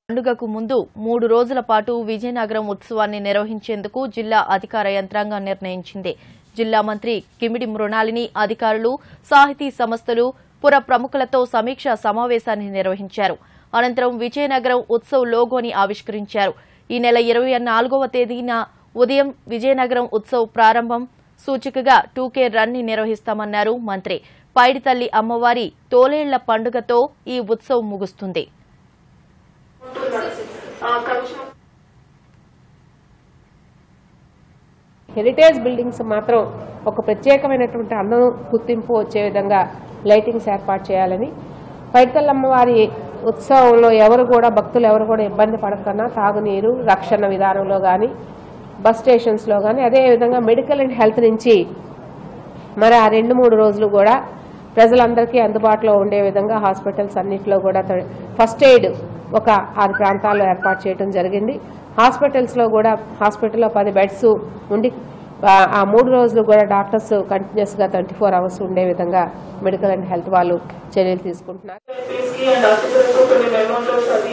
పండుగకు ముందు మూడు రోజుల పాటు విజయనగరం ఉత్సవాన్ని నిర్వహించేందుకు జిల్లా అధికార యంత్రాంగం నిర్ణయించింది జిల్లా మంత్రి కిమిడి మృణాలిని అధికారులు సాహితీ సంస్థలు పుర ప్రముఖులతో సమీక్షా సమావేశాన్ని నిర్వహించారు అనంతరం విజయనగరం ఉత్సవ్ లోగోని ఆవిష్కరించారు ఈ నెల ఇరవై నాలుగవ తేదీన ఉదయం విజయనగరం ఉత్సవ్ ప్రారంభం సూచికగా టూకే రన్ ని నిర్వహిస్తామన్నారు మంత్రి పైడితల్లి అమ్మవారి తోలేళ్ల పండుగతో ఈ ఉత్సవ్ ముగుస్తుంది హెరిటేజ్ బిల్డింగ్స్ మాత్రం ఒక ప్రత్యేకమైనటువంటి అందం గుర్తింపు వచ్చే విధంగా లైటింగ్స్ ఏర్పాటు చేయాలని పైడితల్లమ్మవారి ఉత్సవంలో ఎవరు కూడా భక్తులు ఎవరు కూడా ఇబ్బంది పడకుండా తాగునీరు రక్షణ విధానంలో కానీ బస్ స్టేషన్స్లో కానీ అదేవిధంగా మెడికల్ అండ్ హెల్త్ నుంచి మరి ఆ రెండు మూడు రోజులు కూడా ప్రజలందరికీ అందుబాటులో ఉండే విధంగా హాస్పిటల్స్ అన్నింటిలో కూడా త- ఫస్ట్ ఎయిడ్ ఒక ఆరు ప్రాంతాల్లో ఏర్పాటు చేయడం జరిగింది హాస్పిటల్స్లో కూడా హాస్పిటల్లో పది బెడ్స్ ఉండి ఆ- ఆ మూడు రోజులు కూడా డాక్టర్స్ కంటిన్యూస్గా ట్వంటీ ఫోర్ అవర్స్ ఉండే విధంగా మెడికల్ అండ్ హెల్త్ వాళ్ళు చర్యలు తీసుకుంటున్నారు ఎంపీస్కి అండ్ ఆఫీసర్స్కు కొన్ని మెమోటోస్ అవి